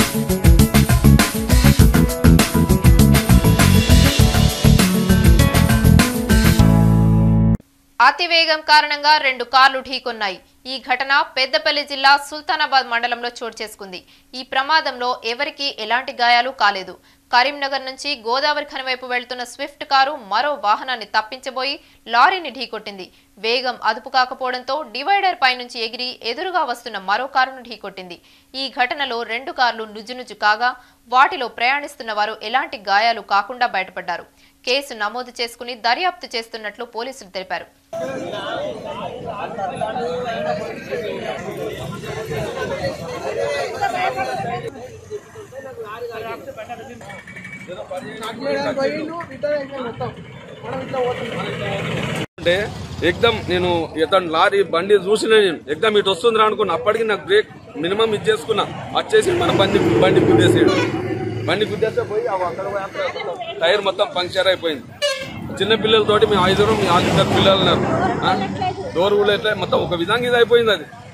అతివేగం కారణంగా రెండు కార్లు ఢీకొన్నాయి ఈ ఘటన పెద్దపల్లి జిల్లా సుల్తానాబాద్ మండలంలో చోటు చేసుకుంది ఈ ప్రమాదంలో ఎవరికీ ఎలాంటి గాయాలు కాలేదు కరీంనగర్ నుంచి గోదావరి ఖని వైపు వెళ్తున్న స్విఫ్ట్ కారు మరో వాహనాన్ని తప్పించబోయి లారీని ఢీకొట్టింది వేగం అదుపు కాకపోవడంతో డివైడర్ పై నుంచి ఎగిరి ఎదురుగా వస్తున్న మరో కారును ఢీకొట్టింది ఈ ఘటనలో రెండు కార్లు నుజ్జునుజ్జు కాగా వాటిలో ప్రయాణిస్తున్న వారు ఎలాంటి గాయాలు కాకుండా బయటపడ్డారు కేసు నమోదు చేసుకుని దర్యాప్తు చేస్తున్నట్లు పోలీసులు తెలిపారు అంటే ఎక్దమ్ నేను ఇతను లారీ బండి చూసిన నేను ఎక్దమ్ ఇటు వస్తుంది అనుకున్నా అప్పటికి నాకు బ్రేక్ మినిమం ఇచ్చేసుకున్నా వచ్చేసి మన బండి బండి గుద్దేసాడు బండి గుద్దేస్తే పోయి అవి అక్కడ పోయి అక్కడ టైర్ మొత్తం పంక్చర్ అయిపోయింది చిన్న పిల్లలతోటి మేము ఐదుగురం మీ ఆరు పిల్లలు ఉన్నారు ఆ? డోర్ కూడా ఎట్లా మొత్తం ఒక విధంగా ఇది అయిపోయింది అది